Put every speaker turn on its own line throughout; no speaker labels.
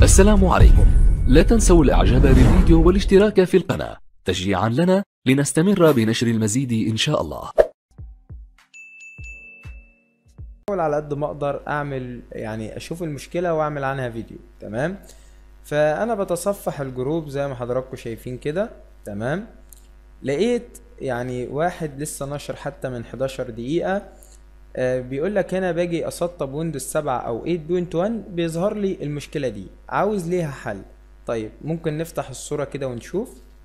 السلام عليكم لا تنسوا الاعجاب بالفيديو والاشتراك في القناة تشجيعا لنا لنستمر بنشر المزيد ان شاء الله
بحاول على قد ما اقدر اعمل يعني اشوف المشكلة واعمل عنها فيديو تمام فانا بتصفح الجروب زي ما حضراتكم شايفين كده تمام لقيت يعني واحد لسه نشر حتى من 11 دقيقة آه، بيقول لك هنا باجي اسطب ويندوز 7 او 8.1 بيظهر لي المشكلة دي عاوز ليها حل طيب ممكن نفتح الصورة كده ونشوف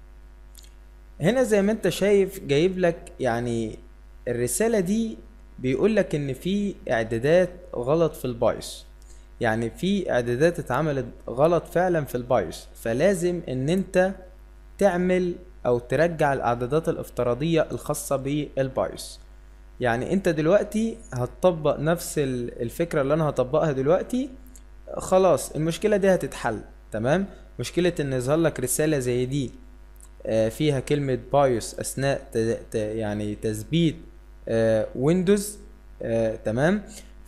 هنا زي ما انت شايف جايب لك يعني الرسالة دي بيقول لك ان في اعدادات غلط في البايوس يعني في اعدادات اتعملت غلط فعلا في البايوس فلازم ان انت تعمل او ترجع الاعدادات الافتراضية الخاصة بالبايوس يعني انت دلوقتي هتطبق نفس ال- الفكرة اللي انا هطبقها دلوقتي خلاص المشكلة دي هتتحل تمام مشكلة ان يظهر لك رسالة زي دي آه، فيها كلمة بايوس أثناء ت- ت- يعني تثبيت ويندوز تمام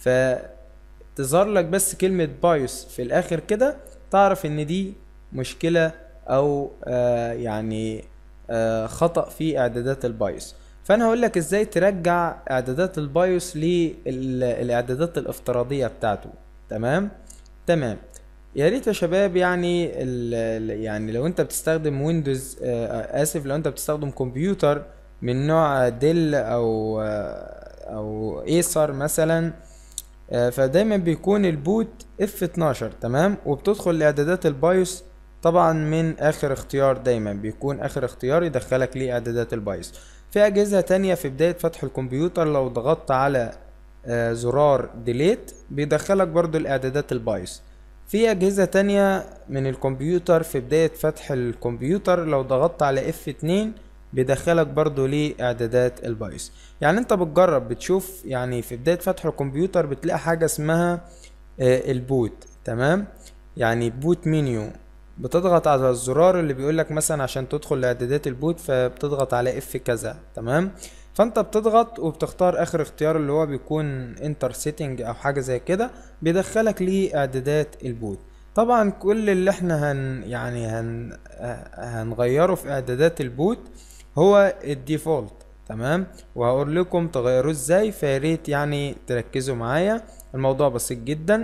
فتظهر لك بس كلمة بايوس في الآخر كده تعرف إن دي مشكلة أو آه، يعني آه، خطأ في إعدادات البايوس فأنا هقول لك إزاي ترجع إعدادات البايوس للإعدادات الافتراضية بتاعته تمام تمام يا ريت يا شباب يعني ال ال- يعني لو انت بتستخدم ويندوز آه، اسف لو انت بتستخدم كمبيوتر من نوع ديل او آه، او ايسر مثلا آه، فدايما بيكون البوت اف 12 تمام وبتدخل لاعدادات البايوس طبعا من اخر اختيار دايما بيكون اخر اختيار يدخلك لاعدادات البايوس في اجهزة تانية في بداية فتح الكمبيوتر لو ضغطت على آه، زرار ديليت بيدخلك برضو الاعدادات البايوس في أجهزة تانية من الكمبيوتر في بداية فتح الكمبيوتر لو ضغطت على F2 بيدخلك برضو لإعدادات البايوس يعني انت بتجرب بتشوف يعني في بداية فتح الكمبيوتر بتلاقي حاجة اسمها آه، البوت تمام يعني بوت منيو بتضغط على الزرار اللي بيقولك مثلا عشان تدخل لإعدادات البوت فبتضغط على F كذا تمام فانت بتضغط وبتختار اخر اختيار اللي هو بيكون انتر سيتنج او حاجه زي كده بيدخلك لاعدادات البوت طبعا كل اللي احنا هن يعني هن هنغيره في اعدادات البوت هو الديفولت تمام وهقول لكم تغيروه ازاي فياريت يعني تركزوا معايا الموضوع بسيط جدا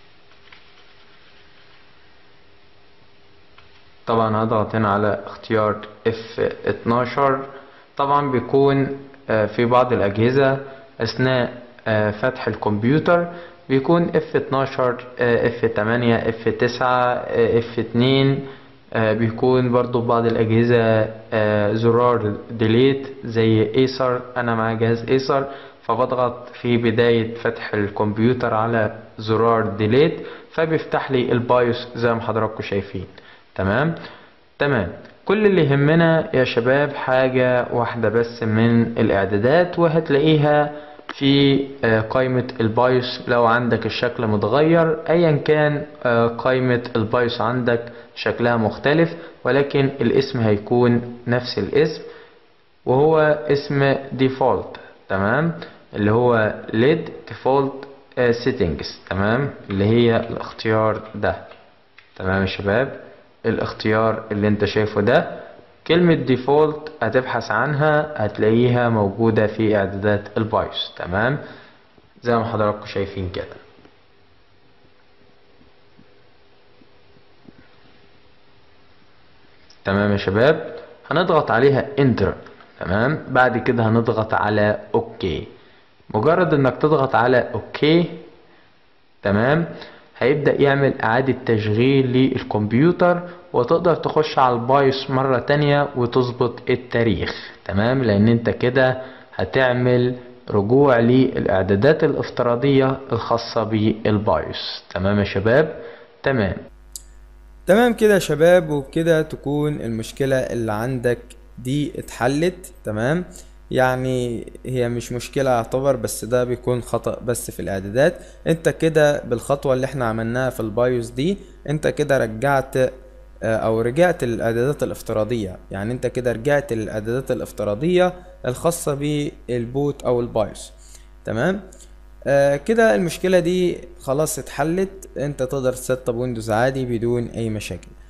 طبعا هضغط هنا على اختيار F12 طبعا بيكون آه، في بعض الأجهزة أثناء آه، فتح الكمبيوتر بيكون F12 آه، F8 F9 آه، F2 آه، بيكون برضو في بعض الأجهزة آه، زرار ديليت زي ايسر أنا مع جهاز ايسر فبضغط في بداية فتح الكمبيوتر على زرار ديليت فبيفتح لي البايوس زي ما حضراتكم شايفين تمام تمام كل اللي يهمنا يا شباب حاجة واحدة بس من الإعدادات وهتلاقيها في آه، قائمة البايوس لو عندك الشكل متغير أيا كان آه، قائمة البايوس عندك شكلها مختلف ولكن الاسم هيكون نفس الاسم وهو اسم default تمام اللي هو led default آه، settings تمام اللي هي الاختيار ده تمام يا شباب الاختيار اللي انت شايفه ده كلمة ديفولت هتبحث عنها هتلاقيها موجودة في اعدادات البايوس تمام زي ما حضراتكم شايفين كده تمام يا شباب هنضغط عليها انتر تمام بعد كده هنضغط على اوكي مجرد انك تضغط على اوكي تمام هيبدأ يعمل إعادة تشغيل للكمبيوتر وتقدر تخش على البايوس مرة تانية وتظبط التاريخ تمام لأن انت كده هتعمل رجوع للإعدادات الافتراضية الخاصة بالبايوس تمام يا شباب تمام
تمام كده يا شباب وبكده تكون المشكلة اللي عندك دي اتحلت تمام يعني هي مش مشكلة يعتبر بس ده بيكون خطأ بس في الاعدادات انت كده بالخطوة اللي احنا عملناها في البايوس دي انت كده رجعت آه، او رجعت للاعدادات الافتراضية يعني انت كده رجعت للاعدادات الافتراضية الخاصة بالبوت او البايوس تمام آه كده المشكلة دي خلاص اتحلت انت تقدر تسطب ويندوز عادي بدون اي مشاكل